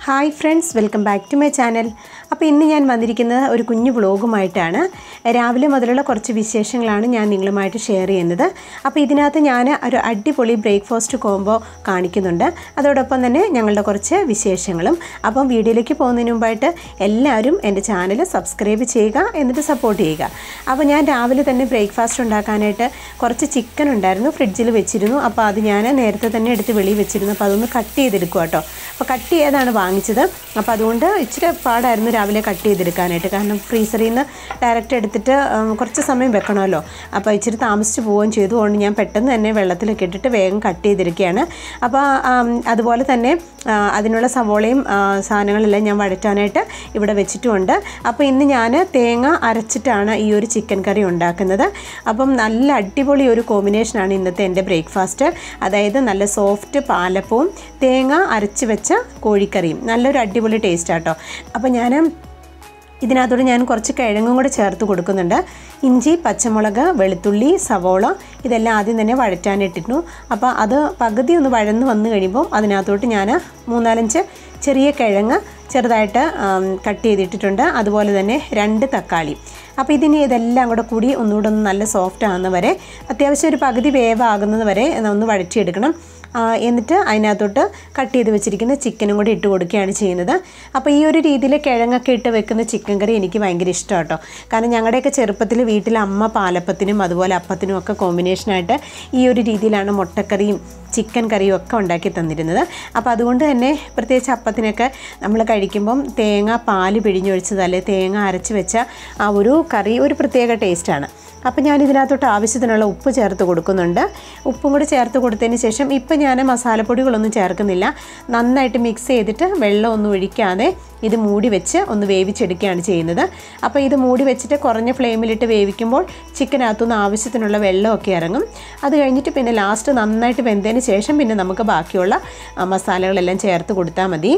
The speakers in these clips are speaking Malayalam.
Hi friends welcome back to my channel അപ്പോൾ ഇന്ന് ഞാൻ വന്നിരിക്കുന്നത് ഒരു കുഞ്ഞു വ്ളോഗുമായിട്ടാണ് രാവിലെ മുതലുള്ള കുറച്ച് വിശേഷങ്ങളാണ് ഞാൻ നിങ്ങളുമായിട്ട് ഷെയർ ചെയ്യുന്നത് അപ്പോൾ ഇതിനകത്ത് ഞാൻ ഒരു അടിപൊളി ബ്രേക്ക്ഫാസ്റ്റ് കോംബോ കാണിക്കുന്നുണ്ട് അതോടൊപ്പം തന്നെ ഞങ്ങളുടെ കുറച്ച് വിശേഷങ്ങളും അപ്പം വീഡിയോയിലേക്ക് പോകുന്നതിന് മുമ്പായിട്ട് എല്ലാവരും എൻ്റെ ചാനൽ സബ്സ്ക്രൈബ് ചെയ്യുക എന്നിട്ട് സപ്പോർട്ട് ചെയ്യുക അപ്പോൾ ഞാൻ രാവിലെ തന്നെ ബ്രേക്ക്ഫാസ്റ്റ് ഉണ്ടാക്കാനായിട്ട് കുറച്ച് ചിക്കൻ ഉണ്ടായിരുന്നു ഫ്രിഡ്ജിൽ വെച്ചിരുന്നു അപ്പോൾ അത് ഞാൻ നേരത്തെ തന്നെ എടുത്ത് വെളിയിൽ വെച്ചിരുന്നു അപ്പോൾ അതൊന്ന് കട്ട് ചെയ്തെടുക്കുക കേട്ടോ അപ്പോൾ കട്ട് ചെയ്താണ് വാങ്ങിച്ചത് അപ്പോൾ അതുകൊണ്ട് ഇച്ചിരി പാടായിരുന്നു രാവിലെ കട്ട് ചെയ്തെടുക്കാനായിട്ട് കാരണം ഫ്രീസറിൽ നിന്ന് ഡയറക്റ്റ് എടുത്തിട്ട് ഉം, കുറച്ച് സമയം വെക്കണമല്ലോ അപ്പോൾ ഇച്ചിരി താമസിച്ച് പോവുകയും ചെയ്തു അതുകൊണ്ട് ഞാൻ പെട്ടെന്ന് തന്നെ വെള്ളത്തിലൊക്കെ ഇട്ടിട്ട് വേഗം കട്ട് ചെയ്തെടുക്കുകയാണ് അപ്പോൾ ആം, അതുപോലെ തന്നെ ആ, അതിനുള്ള സവോളയും ആ, സാധനങ്ങളെല്ലാം ഞാൻ വഴറ്റാനായിട്ട് ഇവിടെ വെച്ചിട്ടുമുണ്ട് അപ്പോൾ ഇന്ന് ഞാൻ തേങ്ങ അരച്ചിട്ടാണ് ഈ ഒരു ചിക്കൻ കറി ഉണ്ടാക്കുന്നത് അപ്പം നല്ല അടിപൊളി ഒരു കോമ്പിനേഷനാണ് ഇന്നത്തെ എൻ്റെ ബ്രേക്ക്ഫാസ്റ്റ് അതായത് നല്ല സോഫ്റ്റ് പാലപ്പവും തേങ്ങ അരച്ച് വെച്ച കോഴിക്കറിയും നല്ലൊരു അടിപൊളി ടേസ്റ്റ് ആട്ടോ അപ്പോൾ ഞാൻ ഇതിനകത്തോട് ഞാൻ കുറച്ച് കിഴങ്ങും കൂടെ ചേർത്ത് കൊടുക്കുന്നുണ്ട് ഇഞ്ചി പച്ചമുളക് വെളുത്തുള്ളി സവോള ഇതെല്ലാം ആദ്യം തന്നെ വഴറ്റാനിട്ടിരുന്നു അപ്പോൾ അത് പകുതി ഒന്ന് വഴന്ന് വന്നു കഴിയുമ്പോൾ അതിനകത്തോട്ട് ഞാൻ മൂന്നാലഞ്ച് ചെറിയ കിഴങ്ങ് ചെറുതായിട്ട് ആം, കട്ട് ചെയ്തിട്ടിട്ടുണ്ട് അതുപോലെ തന്നെ രണ്ട് തക്കാളി അപ്പോൾ ഇതിനി ഇതെല്ലാം കൂടെ കൂടി ഒന്നുകൂടെ ഒന്ന് നല്ല സോഫ്റ്റ് ആകുന്ന വരെ അത്യാവശ്യം ഒരു പകുതി വേവാകുന്നത് വരെ ഒന്ന് വഴറ്റിയെടുക്കണം ആ, എന്നിട്ട് അതിനകത്തോട്ട് കട്ട് ചെയ്ത് വെച്ചിരിക്കുന്ന ചിക്കനും കൂടി ഇട്ട് കൊടുക്കുകയാണ് ചെയ്യുന്നത് അപ്പോൾ ഈ ഒരു രീതിയിൽ കിഴങ്ങൊക്കെ ഇട്ട് വെക്കുന്ന ചിക്കൻ കറി എനിക്ക് ഭയങ്കര ഇഷ്ടം കേട്ടോ കാരണം ഞങ്ങളുടെയൊക്കെ ചെറുപ്പത്തിൽ വീട്ടിൽ അമ്മ പാലപ്പത്തിനും അതുപോലെ അപ്പത്തിനും ഒക്കെ കോമ്പിനേഷനായിട്ട് ഈ ഒരു രീതിയിലാണ് മുട്ടക്കറിയും ചിക്കൻ കറിയും ഒക്കെ ഉണ്ടാക്കി തന്നിരുന്നത് അപ്പോൾ അതുകൊണ്ട് തന്നെ പ്രത്യേകിച്ച് അപ്പത്തിനൊക്കെ നമ്മൾ കഴിക്കുമ്പം തേങ്ങ പാല് പിഴിഞ്ഞൊഴിച്ചത് അല്ലെ തേങ്ങ അരച്ച് വെച്ച ആ ഒരു കറി ഒരു പ്രത്യേക ടേസ്റ്റാണ് അപ്പോൾ ഞാൻ ഇതിനകത്തോട്ട് ആവശ്യത്തിനുള്ള ഉപ്പ് ചേർത്ത് കൊടുക്കുന്നുണ്ട് ഉപ്പും കൂടി ചേർത്ത് കൊടുത്തതിന് ശേഷം ഇപ്പം ഞാൻ മസാലപ്പൊടികളൊന്നും ചേർക്കുന്നില്ല നന്നായിട്ട് മിക്സ് ചെയ്തിട്ട് വെള്ളമൊന്നും ഒഴിക്കാതെ ഇത് മൂടി വെച്ച് ഒന്ന് വേവിച്ചെടുക്കുകയാണ് ചെയ്യുന്നത് അപ്പോൾ ഇത് മൂടി വെച്ചിട്ട് കുറഞ്ഞ ഫ്ലെയിമിലിട്ട് വേവിക്കുമ്പോൾ ചിക്കനകത്തുനിന്ന് ആവശ്യത്തിനുള്ള വെള്ളമൊക്കെ ഇറങ്ങും അത് കഴിഞ്ഞിട്ട് പിന്നെ ലാസ്റ്റ് നന്നായിട്ട് വെന്തതിന് ശേഷം പിന്നെ നമുക്ക് ബാക്കിയുള്ള ആ, മസാലകളെല്ലാം ചേർത്ത് കൊടുത്താൽ മതി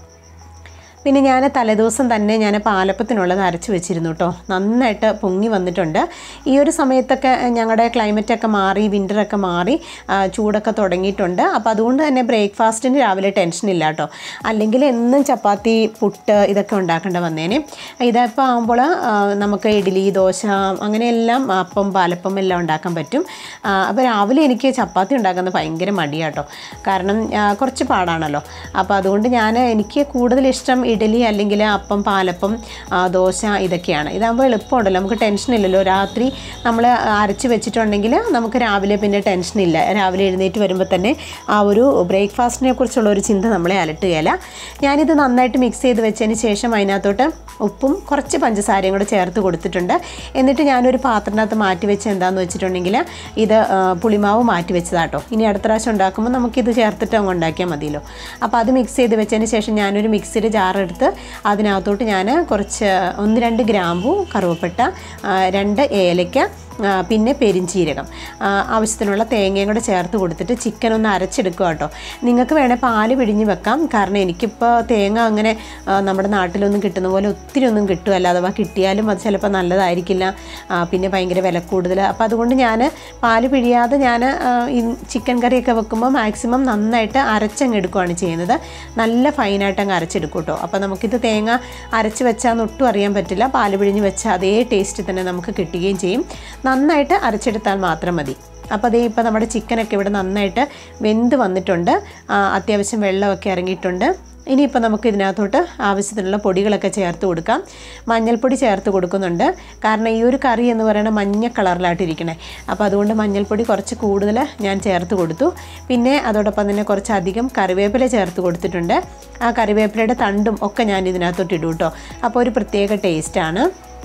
പിന്നെ ഞാൻ തലേദിവസം തന്നെ ഞാൻ പാലപ്പത്തിനുള്ളത് അരച്ച് വെച്ചിരുന്നു കേട്ടോ നന്നായിട്ട് പൊങ്ങി വന്നിട്ടുണ്ട് ഈ ഒരു സമയത്തൊക്കെ ഞങ്ങളുടെ ക്ലൈമറ്റൊക്കെ മാറി വിൻ്ററൊക്കെ മാറി ആ, ചൂടൊക്കെ തുടങ്ങിയിട്ടുണ്ട് അപ്പോൾ അതുകൊണ്ട് തന്നെ ബ്രേക്ക്ഫാസ്റ്റിന് രാവിലെ ടെൻഷൻ ഇല്ല കേട്ടോ അല്ലെങ്കിൽ എന്നും ചപ്പാത്തി പുട്ട് ഇതൊക്കെ ഉണ്ടാക്കേണ്ട വന്നേനെ ഇതപ്പോൾ ആകുമ്പോൾ ആ, നമുക്ക് ഇഡ്ഡലി ദോശ അങ്ങനെയെല്ലാം അപ്പം പാലപ്പം എല്ലാം ഉണ്ടാക്കാൻ പറ്റും ആ, അപ്പോൾ രാവിലെ എനിക്ക് ചപ്പാത്തി ഉണ്ടാക്കുന്നത് ഭയങ്കര മടിയാട്ടോ കാരണം ആ, കുറച്ച് പാടാണല്ലോ അപ്പോൾ അതുകൊണ്ട് ഞാൻ എനിക്ക് കൂടുതൽ ഇഷ്ടം ഇഡലി അല്ലെങ്കിൽ അപ്പം പാലപ്പം ആ, ദോശ ഇതൊക്കെയാണ് ഇതാകുമ്പോൾ എളുപ്പമുണ്ടല്ലോ നമുക്ക് ടെൻഷൻ ഇല്ലല്ലോ രാത്രി നമ്മൾ അരച്ച് വെച്ചിട്ടുണ്ടെങ്കിൽ നമുക്ക് രാവിലെ പിന്നെ ടെൻഷനില്ല രാവിലെ എഴുന്നേറ്റ് വരുമ്പോൾ തന്നെ ആ ഒരു ബ്രേക്ക്ഫാസ്റ്റിനെ കുറിച്ചുള്ള ഒരു ചിന്ത നമ്മളെ അലട്ടുകയില്ല ഞാനിത് നന്നായിട്ട് മിക്സ് ചെയ്ത് വെച്ചതിന് ശേഷം അതിനകത്തോട്ട് ഉപ്പും കുറച്ച് പഞ്ചസാരയും കൂടെ ചേർത്ത് കൊടുത്തിട്ടുണ്ട് എന്നിട്ട് ഞാനൊരു പാത്രത്തിനകത്ത് മാറ്റി വെച്ച് എന്താണെന്ന് വെച്ചിട്ടുണ്ടെങ്കിൽ ഇത് ആ, പുളിമാവ് മാറ്റി വെച്ചതാട്ടോ ഇനി അടുത്ത പ്രാവശ്യം ഉണ്ടാക്കുമ്പോൾ നമുക്കിത് ചേർത്തിട്ട് അങ്ങ് ഉണ്ടാക്കിയാൽ മതിയല്ലോ അപ്പോൾ അത് മിക്സ് ചെയ്ത് വെച്ചതിന് ശേഷം ഞാനൊരു മിക്സിയുടെ ജാറെടുത്ത് അതിനകത്തോട്ട് ഞാൻ കുറച്ച് ഒന്ന് രണ്ട് ഗ്രാമ്പു കറുവപ്പട്ട ആ, രണ്ട് ഏലയ്ക്ക ആ, പിന്നെ പെരിഞ്ചീരകം ആ, ആവശ്യത്തിനുള്ള തേങ്ങയും കൂടെ ചേർത്ത് കൊടുത്തിട്ട് ചിക്കൻ ഒന്ന് അരച്ചെടുക്കുക കേട്ടോ നിങ്ങൾക്ക് വേണേൽ പാല് പിഴിഞ്ഞ് വെക്കാം കാരണം എനിക്കിപ്പോൾ തേങ്ങ അങ്ങനെ ആ, നമ്മുടെ നാട്ടിലൊന്നും കിട്ടുന്ന പോലെ ഒത്തിരി ഒന്നും കിട്ടുമല്ല അഥവാ കിട്ടിയാലും അത് ചിലപ്പോൾ നല്ലതായിരിക്കില്ല ആ, പിന്നെ ഭയങ്കര വില കൂടുതൽ അപ്പോൾ അതുകൊണ്ട് ഞാൻ പാല് പിഴിയാതെ ഞാൻ ഈ ചിക്കൻ കറിയൊക്കെ വെക്കുമ്പോൾ മാക്സിമം നന്നായിട്ട് അരച്ചങ്ങ് എടുക്കുകയാണ് ചെയ്യുന്നത് നല്ല ഫൈനായിട്ട് അങ്ങ് അരച്ചെടുക്കും കേട്ടോ അപ്പോൾ നമുക്കിത് തേങ്ങ അരച്ച് വെച്ചാൽ ഒട്ടും അറിയാൻ പറ്റില്ല പാല് പിഴിഞ്ഞ് വെച്ചാൽ അതേ ടേസ്റ്റ് തന്നെ നമുക്ക് കിട്ടുകയും ചെയ്യും നന്നായിട്ട് അരച്ചെടുത്താൽ മാത്രം മതി അപ്പോൾ അതേ ഇപ്പോൾ നമ്മുടെ ചിക്കനൊക്കെ ഇവിടെ നന്നായിട്ട് വെന്ത് വന്നിട്ടുണ്ട് ആ, അത്യാവശ്യം വെള്ളമൊക്കെ ഇറങ്ങിയിട്ടുണ്ട് ഇനിയിപ്പോൾ നമുക്ക് ഇതിനകത്തോട്ട് ആവശ്യത്തിനുള്ള പൊടികളൊക്കെ ചേർത്ത് കൊടുക്കാം മഞ്ഞൾപ്പൊടി ചേർത്ത് കൊടുക്കുന്നുണ്ട് കാരണം ഈ ഒരു കറി എന്ന് പറയുന്നത് മഞ്ഞ കളറിലായിട്ടിരിക്കണേ അപ്പോൾ അതുകൊണ്ട് മഞ്ഞൾപ്പൊടി കുറച്ച് കൂടുതൽ ഞാൻ ചേർത്ത് കൊടുത്തു പിന്നെ അതോടൊപ്പം തന്നെ കുറച്ചധികം കറിവേപ്പില ചേർത്ത് കൊടുത്തിട്ടുണ്ട് ആ കറിവേപ്പിലയുടെ തണ്ടും ഒക്കെ ഞാൻ ഇതിനകത്തോട്ട് ഇടും കേട്ടോ അപ്പോൾ ഒരു പ്രത്യേക ടേസ്റ്റാണ്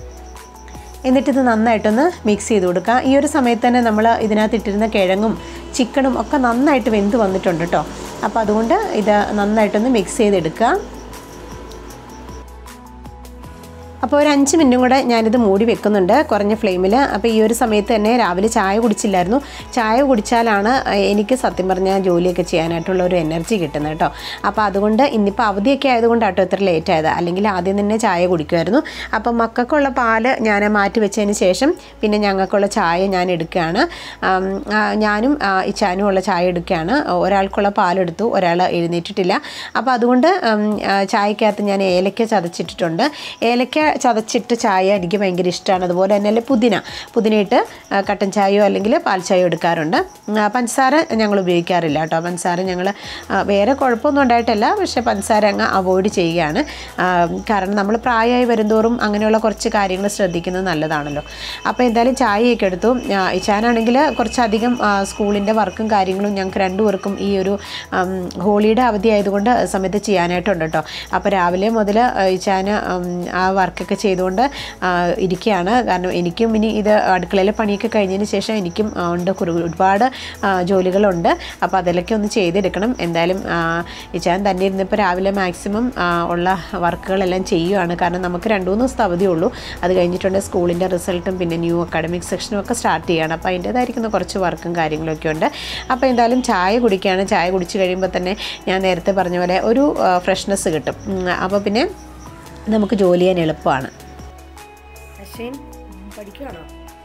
എന്നിട്ടിത് നന്നായിട്ടൊന്ന് മിക്സ് ചെയ്ത് കൊടുക്കുക ഈ ഒരു സമയത്ത് തന്നെ നമ്മൾ ഇതിനകത്ത് ഇട്ടിരുന്ന കിഴങ്ങും ചിക്കനും ഒക്കെ നന്നായിട്ട് വെന്ത് വന്നിട്ടുണ്ട് കേട്ടോ അപ്പോൾ അതുകൊണ്ട് ഇത് നന്നായിട്ടൊന്ന് മിക്സ് ചെയ്തെടുക്കുക അപ്പോൾ ഒരു അഞ്ച് മിനിറ്റും കൂടെ ഞാനിത് മൂടി വെക്കുന്നുണ്ട് കുറഞ്ഞ ഫ്ലെയിമിൽ അപ്പോൾ ഈ ഒരു സമയത്ത് തന്നെ രാവിലെ ചായ കുടിച്ചില്ലായിരുന്നു ചായ കുടിച്ചാലാണ് എനിക്ക് സത്യം പറഞ്ഞാൽ ജോലിയൊക്കെ ചെയ്യാനായിട്ടുള്ള ഒരു എനർജി കിട്ടുന്നത് കേട്ടോ അപ്പോൾ അതുകൊണ്ട് ഇന്നിപ്പോൾ അവധിയൊക്കെ ആയതുകൊണ്ട് കേട്ടോ ഇത്ര ലേറ്റ് ആയത് അല്ലെങ്കിൽ ആദ്യം തന്നെ ചായ കുടിക്കുമായിരുന്നു അപ്പം മക്കൾക്കുള്ള പാല് ഞാൻ മാറ്റി വെച്ചതിന് ശേഷം പിന്നെ ഞങ്ങൾക്കുള്ള ചായ ഞാൻ എടുക്കുകയാണ് ആം, ആ, ഞാനും ആ, ഇച്ചാനും ഉള്ള ചായ എടുക്കുകയാണ് ഒരാൾക്കുള്ള പാലെടുത്തു ഒരാൾ എഴുന്നേറ്റിട്ടില്ല അപ്പോൾ അതുകൊണ്ട് ഉം, ആ, ചായക്കകത്ത് ഞാൻ ഏലക്ക ചതച്ചിട്ടിട്ടുണ്ട് ഏലക്ക ചതച്ചിട്ട് ചായ എനിക്ക് ഭയങ്കര ഇഷ്ടമാണ് അതുപോലെ തന്നെ അല്ലെ പുതിന പുതിനയിട്ട് ആ, കട്ടൻ ചായയോ അല്ലെങ്കിൽ പാൽ ചായയോ എടുക്കാറുണ്ട് ഉം, ആ, പഞ്ചസാര ഞങ്ങൾ ഉപയോഗിക്കാറില്ല കേട്ടോ പഞ്ചസാര ഞങ്ങൾ ആ, വേറെ കുഴപ്പമൊന്നും ഉണ്ടായിട്ടല്ല പക്ഷേ പഞ്ചസാര അങ്ങ് അവോയ്ഡ് ചെയ്യുകയാണ് ആ, കാരണം നമ്മൾ പ്രായമായി വരുന്തോറും അങ്ങനെയുള്ള കുറച്ച് കാര്യങ്ങൾ ശ്രദ്ധിക്കുന്നത് നല്ലതാണല്ലോ അപ്പോൾ എന്തായാലും ചായയൊക്കെ എടുത്തു ആ, ഇച്ചാനാണെങ്കിൽ കുറച്ചധികം ആ, സ്കൂളിൻ്റെ വർക്കും കാര്യങ്ങളും ഞങ്ങൾക്ക് രണ്ടുപേർക്കും ഈ ഒരു ഉം, ഹോളിയുടെ അവധി ആയതുകൊണ്ട് സമയത്ത് ചെയ്യാനായിട്ടുണ്ട് കേട്ടോ അപ്പോൾ രാവിലെ മുതൽ ഇച്ചാന് ഉം, ആ വർക്കൊക്കെ ചെയ്തുകൊണ്ട് ആ, ഇരിക്കുകയാണ് കാരണം എനിക്കും ഇനി ഇത് അടുക്കളയിലെ പണിയൊക്കെ കഴിഞ്ഞതിന് ശേഷം എനിക്കും ആ, ഉണ്ട് കുറു- ഒരുപാട് ആ, ജോലികളുണ്ട് അപ്പോൾ അതിലൊക്കെ ഒന്ന് ചെയ്തെടുക്കണം എന്തായാലും ആ, ഇച്ചാൻ തന്നെ ഇരുന്നിപ്പോൾ രാവിലെ മാക്സിമം ആ, ഉള്ള വർക്കുകളെല്ലാം ചെയ്യുകയാണ് കാരണം നമുക്ക് രണ്ട് മൂന്ന് ദിവസത്തെ അവധിയുള്ളൂ അത് കഴിഞ്ഞിട്ടുണ്ട് സ്കൂളിൻ്റെ റിസൾട്ടും പിന്നെ ന്യൂ അക്കാഡമിക് സെക്ഷനും ഒക്കെ സ്റ്റാർട്ട് ചെയ്യുകയാണ് അപ്പോൾ അതിൻ്റേതായിരിക്കുന്ന കുറച്ച് വർക്കും കാര്യങ്ങളൊക്കെ ഉണ്ട് അപ്പോൾ എന്തായാലും ചായ കുടിക്കുകയാണ് ചായ കുടിച്ച് കഴിയുമ്പോൾ തന്നെ ഞാൻ നേരത്തെ പറഞ്ഞ പോലെ ഒരു ഫ്രഷ്നെസ് കിട്ടും ഉം, അപ്പോൾ പിന്നെ നമുക്ക് ജോലി ചെയ്യാൻ എളുപ്പമാണ് അശ്വിൻ പഠിക്കുകയാണോ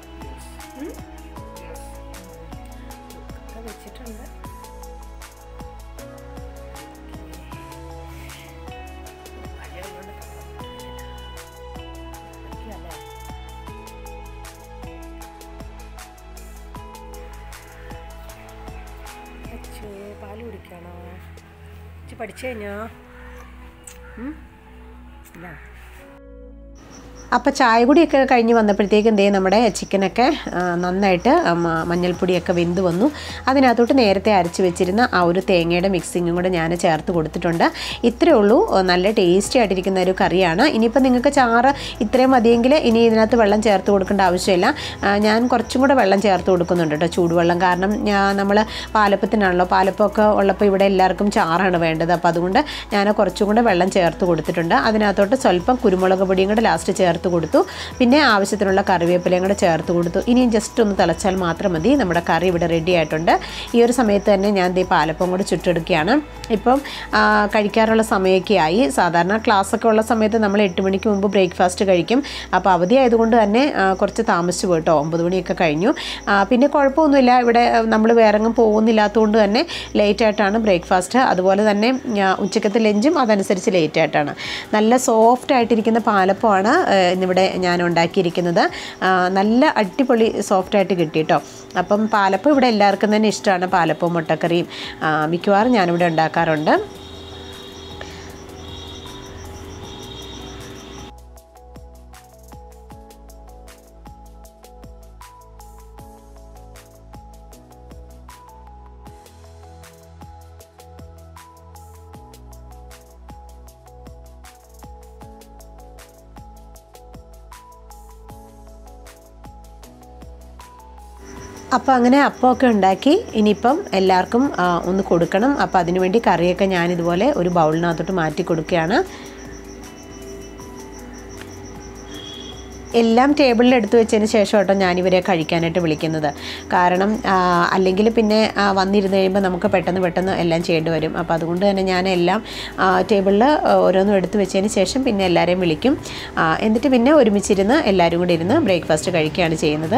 വെച്ചിട്ടുണ്ട് അച്ഛോ പാല് കുടിക്കണോ ഇച്ചി പഠിച്ചു കഴിഞ്ഞോ ഉം? ഇല്ല അപ്പോൾ ചായ കുടിയൊക്കെ കഴിഞ്ഞ് വന്നപ്പോഴത്തേക്കും ദേ നമ്മുടെ ചിക്കനൊക്കെ ആ, നന്നായിട്ട് മ- മഞ്ഞൾപ്പൊടിയൊക്കെ വെന്ത് വന്നു അതിനകത്തോട്ട് നേരത്തെ അരച്ച് വെച്ചിരുന്ന ആ ഒരു തേങ്ങയുടെ മിക്സിങ്ങും കൂടെ ഞാൻ ചേർത്ത് കൊടുത്തിട്ടുണ്ട് ഇത്രയേ ഉള്ളൂ ആ, നല്ല ടേസ്റ്റി ആയിട്ടിരിക്കുന്ന ഒരു കറിയാണ് ഇനിയിപ്പോൾ നിങ്ങൾക്ക് ചാറ് ഇത്രയും മതിയെങ്കിൽ ഇനി ഇതിനകത്ത് വെള്ളം ചേർത്ത് കൊടുക്കേണ്ട ആവശ്യമില്ല ആ, ഞാൻ കുറച്ചും കൂടെ വെള്ളം ചേർത്ത് കൊടുക്കുന്നുണ്ട് കേട്ടോ ചൂടുവെള്ളം കാരണം നമ്മൾ പാലപ്പത്തിനാണല്ലോ പാലപ്പമൊക്കെ ഉള്ളപ്പോൾ ഇവിടെ എല്ലാവർക്കും ചാറാണ് വേണ്ടത് അപ്പോൾ അതുകൊണ്ട് ഞാൻ കുറച്ചും കൂടെ വെള്ളം ചേർത്ത് കൊടുത്തിട്ടുണ്ട് അതിനകത്തോട്ട് സ്വല്പം കുരുമുളക് പൊടിയും കൂടെ ലാസ്റ്റ് ചേർത്ത് കൊടുത്തു പിന്നെ ആവശ്യത്തിനുള്ള കറിവേപ്പിലയും കൂടെ ചേർത്ത് കൊടുത്തു ഇനിയും ജസ്റ്റ് ഒന്ന് തിളച്ചാൽ മാത്രം മതി നമ്മുടെ കറി ഇവിടെ റെഡി ആയിട്ടുണ്ട് ഈ ഒരു സമയത്ത് തന്നെ ഞാൻ ദേ പാലപ്പം കൂടെ ചുട്ടെടുക്കുകയാണ് ഇപ്പം ആ, കഴിക്കാറുള്ള സമയമൊക്കെ ആയി സാധാരണ ക്ലാസ്സൊക്കെ ഉള്ള സമയത്ത് നമ്മൾ എട്ട് മണിക്ക് മുമ്പ് ബ്രേക്ക്ഫാസ്റ്റ് കഴിക്കും അപ്പോൾ അവധി ആയതുകൊണ്ട് തന്നെ ആ, കുറച്ച് താമസിച്ചു പോയിട്ടോ ഒമ്പത് മണിയൊക്കെ കഴിഞ്ഞു ആ, പിന്നെ കുഴപ്പമൊന്നുമില്ല ഇവിടെ നമ്മൾ വേറെങ്ങും പോകുന്നില്ലാത്തതുകൊണ്ട് തന്നെ ലേറ്റ് ആയിട്ടാണ് ബ്രേക്ക്ഫാസ്റ്റ് അതുപോലെ തന്നെ ആ, ഉച്ചക്കത്തെ ലഞ്ചും അതനുസരിച്ച് ലേറ്റ് ആയിട്ടാണ് നല്ല സോഫ്റ്റ് ആയിട്ടിരിക്കുന്ന പാലപ്പമാണ് ആ, ഇന്നിവിടെ ഞാൻ ഉണ്ടാക്കിയിരിക്കുന്നത് ആ, നല്ല അടിപൊളി സോഫ്റ്റ് ആയിട്ട് കിട്ടി കേട്ടോ അപ്പം പാലപ്പം ഇവിടെ എല്ലാവർക്കും തന്നെ ഇഷ്ടമാണ് പാലപ്പവും മുട്ടക്കറിയും ആ, മിക്കവാറും ഞാനിവിടെ ഉണ്ടാക്കാറുണ്ട് അപ്പോൾ അങ്ങനെ അപ്പമൊക്കെ ഉണ്ടാക്കി ഇനിയിപ്പം എല്ലാവർക്കും ആ, ഒന്ന് കൊടുക്കണം അപ്പോൾ അതിനുവേണ്ടി കറിയൊക്കെ ഞാനിതുപോലെ ഒരു ബൗളിനകത്തോട്ട് മാറ്റി കൊടുക്കുകയാണ് എല്ലാം ടേബിളിൽ എടുത്തു വെച്ചതിന് ശേഷം കേട്ടോ ഞാനിവരെ കഴിക്കാനായിട്ട് വിളിക്കുന്നത് കാരണം അല്ലെങ്കിൽ പിന്നെ ആ, വന്നിരുന്ന് കഴിയുമ്പോൾ നമുക്ക് പെട്ടെന്ന് പെട്ടെന്ന് എല്ലാം ചെയ്യേണ്ടി വരും അപ്പോൾ അതുകൊണ്ട് തന്നെ ഞാൻ എല്ലാം ടേബിളിൽ ഓരോന്നും എടുത്തു വെച്ചതിന് ശേഷം പിന്നെ എല്ലാവരെയും വിളിക്കും ആ, എന്നിട്ട് പിന്നെ ഒരുമിച്ചിരുന്ന് എല്ലാവരും കൂടി ഇരുന്ന് ബ്രേക്ക്ഫാസ്റ്റ് കഴിക്കുകയാണ് ചെയ്യുന്നത്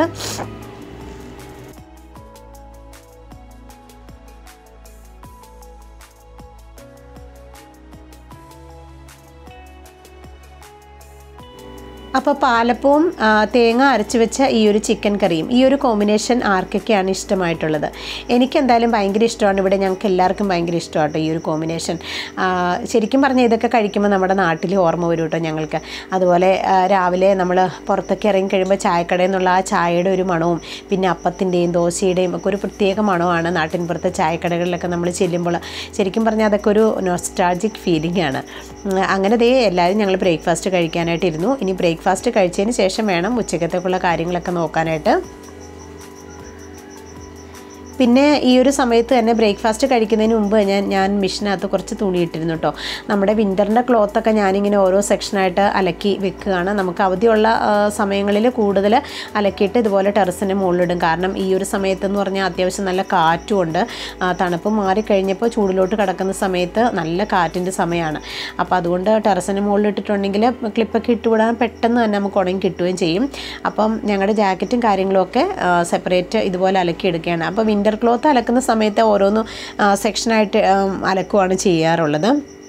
അപ്പോൾ പാലപ്പവും ആ, തേങ്ങ അരച്ച് വെച്ച ഈ ഒരു ചിക്കൻ കറിയും ഈ ഒരു കോമ്പിനേഷൻ ആർക്കൊക്കെയാണ് ഇഷ്ടമായിട്ടുള്ളത് എനിക്ക് എന്തായാലും ഭയങ്കര ഇഷ്ടമാണ് ഇവിടെ ഞങ്ങൾക്ക് എല്ലാവർക്കും ഭയങ്കര ഇഷ്ടമാണ് ഈ ഒരു കോമ്പിനേഷൻ ആ, ശരിക്കും പറഞ്ഞാൽ ഇതൊക്കെ കഴിക്കുമ്പോൾ നമ്മുടെ നാട്ടിൽ ഓർമ്മ വരും കേട്ടോ ഞങ്ങൾക്ക് അതുപോലെ ആ, രാവിലെ നമ്മൾ പുറത്തൊക്കെ ഇറങ്ങി കഴിയുമ്പോൾ ചായക്കടയിൽ നിന്നുള്ള ആ ചായയുടെ ഒരു മണവും പിന്നെ അപ്പത്തിൻ്റെയും ദോശയുടെയും ഒക്കെ ഒരു പ്രത്യേക മണമാണ് നാട്ടിൻപുറത്തെ ചായക്കടകളിലൊക്കെ നമ്മൾ ചെല്ലുമ്പോൾ ശരിക്കും പറഞ്ഞാൽ അതൊക്കെ ഒരു നൊസ്റ്റാൾജിക് ഫീലിംഗ് ആണ് ഉം, അങ്ങനെ ദേ എല്ലാവരും ഞങ്ങൾ ബ്രേക്ക്ഫാസ്റ്റ് കഴിക്കാനായിട്ടിരുന്നു ഇനി ബ്രേക്ക്ഫാസ്റ്റ് കഴിച്ചതിന് ശേഷം വേണം ഉച്ചക്കത്തേക്കുള്ള കാര്യങ്ങളൊക്കെ നോക്കാനായിട്ട് പിന്നെ ഈ ഒരു സമയത്ത് തന്നെ ബ്രേക്ക്ഫാസ്റ്റ് കഴിക്കുന്നതിന് മുമ്പ് ഞാൻ ഞാൻ മിഷീനകത്ത് കുറച്ച് തുണി ഇട്ടിരുന്നു കേട്ടോ നമ്മുടെ വിൻ്ററിൻ്റെ ക്ലോത്തൊക്കെ ഞാനിങ്ങനെ ഓരോ സെക്ഷനായിട്ട് അലക്കി വെക്കുകയാണ് നമുക്ക് അവധിയുള്ള സമയങ്ങളിൽ കൂടുതൽ അലക്കിയിട്ട് ഇതുപോലെ ടെറസിൻ്റെ മുകളിലിടും കാരണം ഈ ഒരു സമയത്ത് എന്ന് പറഞ്ഞാൽ അത്യാവശ്യം നല്ല കാറ്റും ഉണ്ട് ആ, തണുപ്പ് മാറിക്കഴിഞ്ഞപ്പോൾ ചൂടിലോട്ട് കിടക്കുന്ന സമയത്ത് നല്ല കാറ്റിൻ്റെ സമയമാണ് അപ്പോൾ അതുകൊണ്ട് ടെറസിൻ്റെ മുകളിൽ ഇട്ടിട്ടുണ്ടെങ്കിൽ ക്ലിപ്പൊക്കെ ഇട്ടുവിടാൻ പെട്ടെന്ന് തന്നെ നമുക്ക് ഉണങ്ങി കിട്ടുകയും ചെയ്യും അപ്പം ഞങ്ങളുടെ ജാക്കറ്റും കാര്യങ്ങളുമൊക്കെ സെപ്പറേറ്റ് ഇതുപോലെ അലക്കി എടുക്കുകയാണ് അപ്പോൾ വിൻ്റർ ക്ലോത്ത് അലക്കുന്ന സമയത്ത് ഓരോന്നും സെക്ഷനായിട്ട് അലക്കുവാണ് ചെയ്യാറുള്ളത്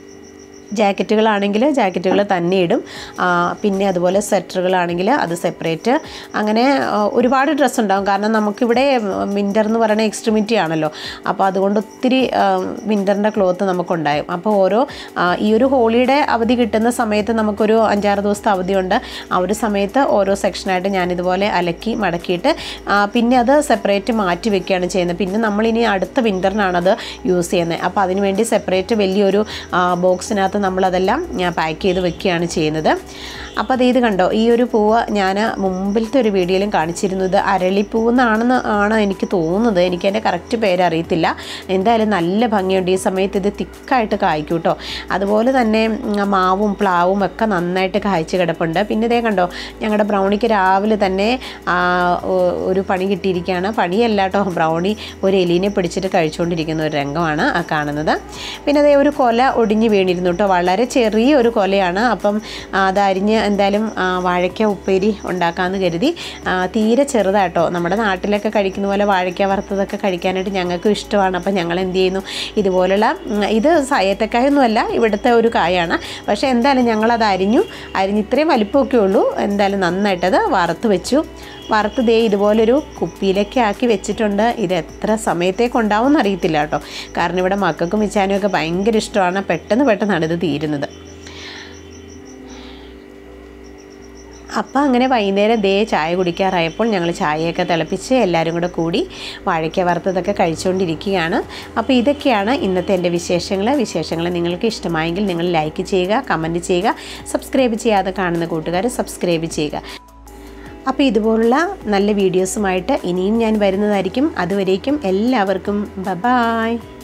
ജാക്കറ്റുകളാണെങ്കിൽ ജാക്കറ്റുകൾ തന്നെ ഇടും ആ, പിന്നെ അതുപോലെ സ്വെറ്ററുകളാണെങ്കിൽ അത് സെപ്പറേറ്റ് അങ്ങനെ ആ, ഒരുപാട് ഡ്രസ്സ് ഉണ്ടാകും കാരണം നമുക്കിവിടെ വിൻ്റർ എന്ന് പറയുന്ന എക്സ്ട്രിമിറ്റി ആണല്ലോ അപ്പോൾ അതുകൊണ്ട് ഒത്തിരി വിൻ്ററിൻ്റെ ക്ലോത്ത് നമുക്കുണ്ടായും അപ്പോൾ ഓരോ ആ, ഈ ഒരു ഹോളിയുടെ അവധി കിട്ടുന്ന സമയത്ത് നമുക്കൊരു അഞ്ചാറ് ദിവസത്തെ അവധിയുണ്ട് ആ ഒരു സമയത്ത് ഓരോ സെക്ഷനായിട്ട് ഞാനിതുപോലെ അലക്കി മടക്കിയിട്ട് ആ, പിന്നെ അത് സെപ്പറേറ്റ് മാറ്റി വെക്കുകയാണ് ചെയ്യുന്നത് പിന്നെ നമ്മളിനി അടുത്ത വിൻ്ററിനാണത് യൂസ് ചെയ്യുന്നത് അപ്പോൾ അതിന് വേണ്ടി സെപ്പറേറ്റ് വലിയൊരു ബോക്സിനകത്ത് നമ്മളതെല്ലാം പാക്ക് ചെയ്ത് വെക്കുകയാണ് ചെയ്യുന്നത് അപ്പോൾ അത് ഇത് കണ്ടോ ഈ ഒരു പൂവ് ഞാൻ മുമ്പിലത്തെ ഒരു വീഡിയോയിലും കാണിച്ചിരുന്നത് അരളിപ്പൂവ് എന്നാണെന്ന് ആണ് എനിക്ക് തോന്നുന്നത് എനിക്ക് അതിൻ്റെ കറക്റ്റ് പേര് അറിയത്തില്ല എന്തായാലും നല്ല ഭംഗിയുണ്ട് ഈ സമയത്ത് ഇത് തിക്കായിട്ട് കായ്ക്കും കേട്ടോ അതുപോലെ തന്നെ ഉം, മാവും പ്ലാവും ഒക്കെ നന്നായിട്ട് കായ്ച്ച് കിടപ്പുണ്ട് പിന്നെ ഇതേ കണ്ടോ ഞങ്ങളുടെ ബ്രൗണിക്ക് രാവിലെ തന്നെ ആ, ഒ- ഒരു പണി കിട്ടിയിരിക്കുകയാണ് പണിയല്ല കേട്ടോ ബ്രൗണി ഒരു എലീനെ പിടിച്ചിട്ട് കഴിച്ചുകൊണ്ടിരിക്കുന്ന ഒരു രംഗമാണ് ആ കാണുന്നത് പിന്നെ അതേ ഒരു കൊല ഒടിഞ്ഞ് വീണിരുന്നു കേട്ടോ വളരെ ചെറിയ ഒരു കൊലയാണ് അപ്പം ആ, അത് അരിഞ്ഞ് എന്തായാലും ആ, വാഴയ്ക്ക ഉപ്പേരി ഉണ്ടാക്കാമെന്ന് കരുതി ആ, തീരെ ചെറുതാട്ടോ നമ്മുടെ നാട്ടിലൊക്കെ കഴിക്കുന്ന പോലെ വാഴയ്ക്ക വറുത്തതൊക്കെ കഴിക്കാനായിട്ട് ഞങ്ങൾക്കും ഇഷ്ടമാണ് അപ്പം ഞങ്ങൾ എന്ത് ചെയ്യുന്നു ഇതുപോലുള്ള ഉം, ഇത് സയത്തക്കായൊന്നുമല്ല ഇവിടുത്തെ ഒരു കായാണ് പക്ഷേ എന്തായാലും ഞങ്ങളത് അരിഞ്ഞു അരിഞ്ഞ് ഇത്രയും വലിപ്പമൊക്കെ ഉള്ളൂ എന്തായാലും നന്നായിട്ടത് വറുത്ത് വെച്ചു വറുത്ത് ദേ ഇതുപോലൊരു കുപ്പിയിലൊക്കെ ആക്കി വെച്ചിട്ടുണ്ട് ഇത് എത്ര സമയത്തേക്ക് ഉണ്ടാവും എന്നറിയത്തില്ല കേട്ടോ കാരണം ഇവിടെ മക്കൾക്കും മിച്ചാനും ഒക്കെ ഭയങ്കര ഇഷ്ടമാണ് പെട്ടെന്ന് പെട്ടെന്നാണ് ഇത് തീരുന്നത് അപ്പം അങ്ങനെ വൈകുന്നേരം ദേ ചായ കുടിക്കാറായപ്പോൾ ഞങ്ങൾ ചായയൊക്കെ തിളപ്പിച്ച് എല്ലാവരും കൂടെ കൂടി വാഴയ്ക്ക വറുത്തതൊക്കെ കഴിച്ചുകൊണ്ടിരിക്കുകയാണ് അപ്പോൾ ഇതൊക്കെയാണ് ഇന്നത്തെ എൻ്റെ വിശേഷങ്ങൾ വിശേഷങ്ങൾ നിങ്ങൾക്ക് ഇഷ്ടമായെങ്കിൽ നിങ്ങൾ ലൈക്ക് ചെയ്യുക കമൻറ്റ് ചെയ്യുക സബ്സ്ക്രൈബ് ചെയ്യാതെ കാണുന്ന കൂട്ടുകാർ സബ്സ്ക്രൈബ് ചെയ്യുക അപ്പോൾ ഇതുപോലുള്ള നല്ല വീഡിയോസുമായിട്ട് ഇനിയും ഞാൻ വരുന്നതായിരിക്കും അതുവരേക്കും എല്ലാവർക്കും ബ ബായ്